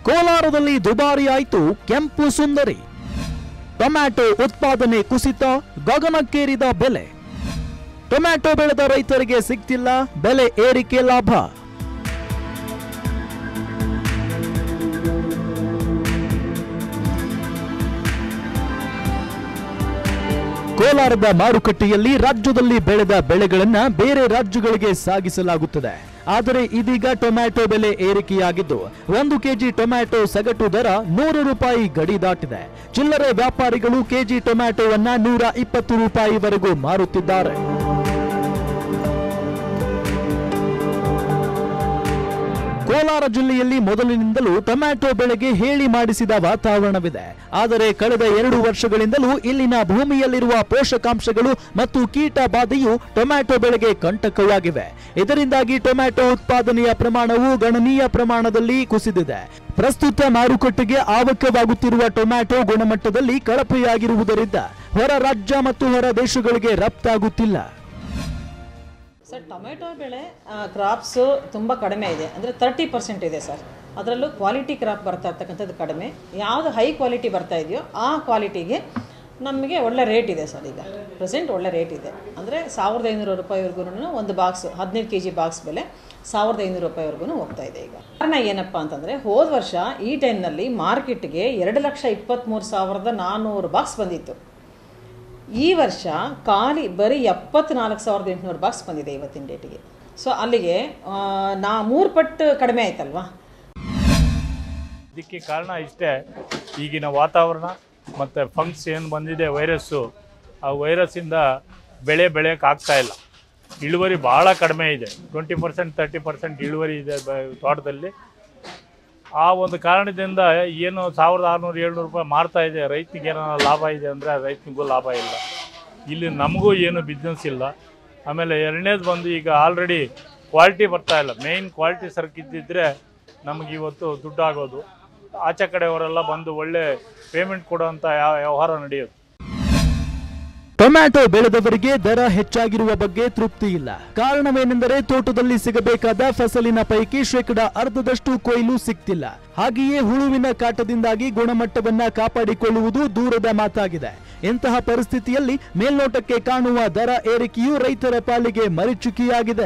ಕೋಲಾರದಲ್ಲಿ ದುಬಾರಿ ಆಯ್ತು ಕೆಂಪು ಸುಂದರಿ ಟೊಮ್ಯಾಟೊ ಉತ್ಪಾದನೆ ಕುಸಿತ ಗಗನಕ್ಕೇರಿದ ಬೆಲೆ ಟೊಮ್ಯಾಟೊ ಬೆಳೆದ ರೈತರಿಗೆ ಸಿಗ್ತಿಲ್ಲ ಬೆಲೆ ಏರಿಕೆ ಲಾಭ ಕೋಲಾರದ ಮಾರುಕಟ್ಟೆಯಲ್ಲಿ ರಾಜ್ಯದಲ್ಲಿ ಬೆಳೆದ ಬೆಳೆಗಳನ್ನ ಬೇರೆ ರಾಜ್ಯಗಳಿಗೆ ಸಾಗಿಸಲಾಗುತ್ತದೆ ಆದರೆ ಇದೀಗ ಟೊಮ್ಯಾಟೊ ಬೆಲೆ ಏರಿಕೆಯಾಗಿದ್ದು ಒಂದು ಕೆಜಿ ಟೊಮ್ಯಾಟೊ ಸಗಟು ದರ ನೂರು ರೂಪಾಯಿ ಗಡಿ ದಾಟಿದೆ ಚಿಲ್ಲರೆ ವ್ಯಾಪಾರಿಗಳು ಕೆಜಿ ಟೊಮ್ಯಾಟೊವನ್ನ ನೂರ ಇಪ್ಪತ್ತು ರೂಪಾಯಿವರೆಗೂ ಮಾರುತ್ತಿದ್ದಾರೆ ಕೋಲಾರ ಜಿಲ್ಲೆಯಲ್ಲಿ ಮೊದಲಿನಿಂದಲೂ ಟೊಮ್ಯಾಟೊ ಬೆಳೆಗೆ ಹೇಳಿ ಮಾಡಿಸಿದ ವಾತಾವರಣವಿದೆ ಆದರೆ ಕಳೆದ ಎರಡು ವರ್ಷಗಳಿಂದಲೂ ಇಲ್ಲಿನ ಭೂಮಿಯಲ್ಲಿರುವ ಪೋಷಕಾಂಶಗಳು ಮತ್ತು ಕೀಟ ಬಾಧೆಯು ಟೊಮ್ಯಾಟೊ ಬೆಳೆಗೆ ಕಂಟಕವಾಗಿವೆ ಇದರಿಂದಾಗಿ ಟೊಮ್ಯಾಟೊ ಉತ್ಪಾದನೆಯ ಪ್ರಮಾಣವು ಗಣನೀಯ ಪ್ರಮಾಣದಲ್ಲಿ ಕುಸಿದಿದೆ ಪ್ರಸ್ತುತ ಮಾರುಕಟ್ಟೆಗೆ ಆವಕವಾಗುತ್ತಿರುವ ಟೊಮ್ಯಾಟೊ ಗುಣಮಟ್ಟದಲ್ಲಿ ಕಳಪೆಯಾಗಿರುವುದರಿಂದ ಹೊರ ರಾಜ್ಯ ಮತ್ತು ಹೊರ ದೇಶಗಳಿಗೆ ರಫ್ತಾಗುತ್ತಿಲ್ಲ ಸರ್ ಟೊಮೆಟೊ ಬೆಳೆ ಕ್ರಾಪ್ಸು ತುಂಬ ಕಡಿಮೆ ಇದೆ ಅಂದರೆ ತರ್ಟಿ ಪರ್ಸೆಂಟ್ ಇದೆ ಸರ್ ಅದರಲ್ಲೂ ಕ್ವಾಲಿಟಿ ಕ್ರಾಪ್ ಬರ್ತಾ ಇರ್ತಕ್ಕಂಥದ್ದು ಕಡಿಮೆ ಯಾವುದು ಹೈ ಕ್ವಾಲಿಟಿ ಬರ್ತಾ ಇದೆಯೋ ಆ ಕ್ವಾಲಿಟಿಗೆ ನಮಗೆ ಒಳ್ಳೆ ರೇಟ್ ಇದೆ ಸರ್ ಈಗ ಪ್ರೆಸೆಂಟ್ ಒಳ್ಳೆ ರೇಟ್ ಇದೆ ಅಂದರೆ ಸಾವಿರದ ಐನೂರು ರೂಪಾಯಿವರೆಗೂ ಒಂದು ಬಾಕ್ಸ್ ಹದಿನೈದು ಕೆ ಜಿ ಬಾಕ್ಸ್ ಬೆಲೆ ಸಾವಿರದ ಐನೂರು ರೂಪಾಯಿವರೆಗೂ ಹೋಗ್ತಾ ಇದೆ ಈಗ ಕಾರಣ ಏನಪ್ಪ ಅಂತಂದರೆ ಹೋದ ವರ್ಷ ಈ ಟೈಮ್ನಲ್ಲಿ ಮಾರ್ಕೆಟ್ಗೆ ಎರಡು ಲಕ್ಷ ಇಪ್ಪತ್ತ್ಮೂರು ಸಾವಿರದ ನಾನ್ನೂರು ಬಾಕ್ಸ್ ಬಂದಿತ್ತು ಈ ವರ್ಷ ಖಾಲಿ ಬರೀ ಎಪ್ಪತ್ನಾಲ್ಕು ಸಾವಿರದ ಎಂಟುನೂರು ಬಾಕ್ಸ್ ಬಂದಿದೆ ಇವತ್ತಿನ ಡೇಟಿಗೆ ಸೊ ಅಲ್ಲಿಗೆ ಆ, ನಾ ಮೂರು ಪಟ್ಟು ಕಡಿಮೆ ಆಯ್ತಲ್ವಾ ಇದಕ್ಕೆ ಕಾರಣ ಇಷ್ಟೇ ಈಗಿನ ವಾತಾವರಣ ಮತ್ತು ಫಂಕ್ಸ್ ಏನು ಬಂದಿದೆ ವೈರಸ್ಸು ಆ ವೈರಸ್ಸಿಂದ ಬೆಳೆ ಬೆಳೆಯೋಕೆ ಆಗ್ತಾ ಇಲ್ಲ ಇಳುವರಿ ಭಾಳ ಕಡಿಮೆ ಇದೆ ಟ್ವೆಂಟಿ ಪರ್ಸೆಂಟ್ ತರ್ಟಿ ಪರ್ಸೆಂಟ್ ಇಳುವರಿ ಇದೆ ಬ- ತೋಟದಲ್ಲಿ ಆ ಒಂದು ಕಾರಣದಿಂದ ಏನು ಸಾವಿರದ ಆರುನೂರು ಏಳ್ನೂರು ರೂಪಾಯಿ ಮಾರ್ತಾ ಇದೆ ರೈತನಿಗೆ ಏನಾರ ಲಾಭ ಇದೆ ಅಂದರೆ ರೈತನಿಗೂ ಲಾಭ ಇಲ್ಲ ಇಲ್ಲಿ ನಮಗೂ ಏನು ಬಿಸ್ನೆಸ್ ಇಲ್ಲ ಆಮೇಲೆ ಎರಡನೇದು ಬಂದು ಈಗ ಆಲ್ರೆಡಿ ಕ್ವಾಲಿಟಿ ಬರ್ತಾ ಇಲ್ಲ ಮೇಯ್ನ್ ಕ್ವಾಲಿಟಿ ಸರಕಿದ್ದಿದ್ರೆ ನಮಗೆ ಇವತ್ತು ದುಡ್ಡು ಆಗೋದು ಆಚೆ ಕಡೆಯವರೆಲ್ಲ ಬಂದು ಒಳ್ಳೆ ಪೇಮೆಂಟ್ ಕೊಡುವಂಥ ಯಾವ ವ್ಯವಹಾರ ನಡೆಯೋದು ಟೊಮ್ಯಾಟೊ ಬೆಳೆದವರಿಗೆ ದರ ಹೆಚ್ಚಾಗಿರುವ ಬಗ್ಗೆ ತೃಪ್ತಿ ಇಲ್ಲ ಕಾರಣವೇನೆಂದರೆ ತೋಟದಲ್ಲಿ ಸಿಗಬೇಕಾದ ಫಸಲಿನ ಪೈಕಿ ಶೇಕಡ ಅರ್ಧದಷ್ಟು ಕೊಯ್ಲು ಸಿಗ್ತಿಲ್ಲ ಹಾಗೆಯೇ ಹುಳುವಿನ ಕಾಟದಿಂದಾಗಿ ಗುಣಮಟ್ಟವನ್ನ ಕಾಪಾಡಿಕೊಳ್ಳುವುದು ದೂರದ ಮಾತಾಗಿದೆ ಇಂತಹ ಪರಿಸ್ಥಿತಿಯಲ್ಲಿ ಮೇಲ್ನೋಟಕ್ಕೆ ಕಾಣುವ ದರ ಏರಿಕೆಯು ರೈತರ ಪಾಲಿಗೆ ಮರೀಚಿಕೆಯಾಗಿದೆ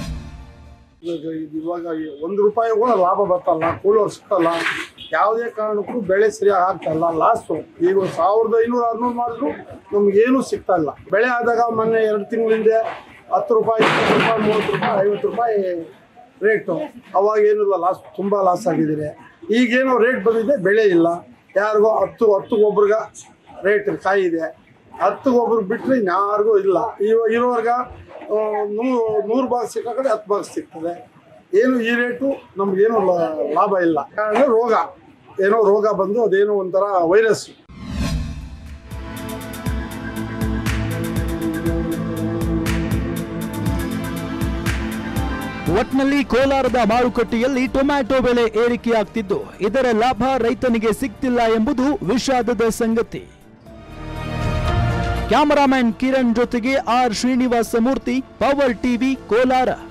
ಇವಾಗ ಇದು ಇವಾಗ ಒಂದು ರೂಪಾಯಿ ಕೂಡ ಲಾಭ ಬರ್ತಲ್ಲ ಕೂಲರ್ ಸಿಕ್ಕಲ್ಲ ಯಾವುದೇ ಕಾರಣಕ್ಕೂ ಬೆಳೆ ಸರಿಯಾಗಿ ಆಗ್ತಲ್ಲ ಲಾಸು ಈಗ ಒಂದು ಸಾವಿರದ ಐನೂರು ಆರ್ನೂರು ಮಾಡಿದ್ರು ನಮ್ಗೇನು ಸಿಗ್ತಾ ಇಲ್ಲ ಬೆಳೆ ಆದಾಗ ಮೊನ್ನೆ ಎರಡು ತಿಂಗಳ ಹಿಂದೆ ಹತ್ತು ರೂಪಾಯಿ ಇಪ್ಪತ್ತು ರೂಪಾಯಿ ಮೂವತ್ತು ರೂಪಾಯಿ ಐವತ್ತು ರೂಪಾಯಿ ರೇಟು ಅವಾಗ ಏನಿಲ್ಲ ಲಾಸ್ ತುಂಬ ಲಾಸ್ ಆಗಿದ್ದೀರಿ ಈಗೇನೋ ರೇಟ್ ಬಂದಿದೆ ಬೆಳೆ ಇಲ್ಲ ಯಾರಿಗೋ ಹತ್ತು ಹತ್ತು ಗೊಬ್ಬರಿಗೆ ರೇಟ್ ಕಾಯಿ ಇದೆ ಹತ್ತು ಗೊಬ್ಬರ ಬಿಟ್ಟರೆ ಇನ್ಯಾರಿಗೂ ಇಲ್ಲ ಇವ ಇರೋರ್ಗ ಆ, ನೂರು ನೂರು ಭಾಗ ಸಿಕ್ಕ ಕಡೆ ಹತ್ತು ಭಾಗ ಸಿಗ್ತದೆ ಏನು ಈ ರೇಟು ನಮಗೇನು ಲಾಭ ಇಲ್ಲ ಕಾರಣ ರೋಗ ಏನೋ ರೋಗ ಬಂದು ಅದೇನೋ ಒಂಥರ ವೈರಸ್ ಒಟ್ನಲ್ಲಿ ಕೋಲಾರದ ಮಾರುಕಟ್ಟೆಯಲ್ಲಿ ಟೊಮ್ಯಾಟೊ ಬೆಲೆ ಏರಿಕೆಯಾಗ್ತಿದ್ದು ಇದರ ಲಾಭ ರೈತನಿಗೆ ಸಿಗ್ತಿಲ್ಲ ಎಂಬುದು ವಿಷಾದದ ಸಂಗತಿ ಕ್ಯಾಮರಾಮ್ಯಾನ್ ಕಿರಣ್ ಜೊತೆಗೆ R Srinivasa Murthy Power TV Kolar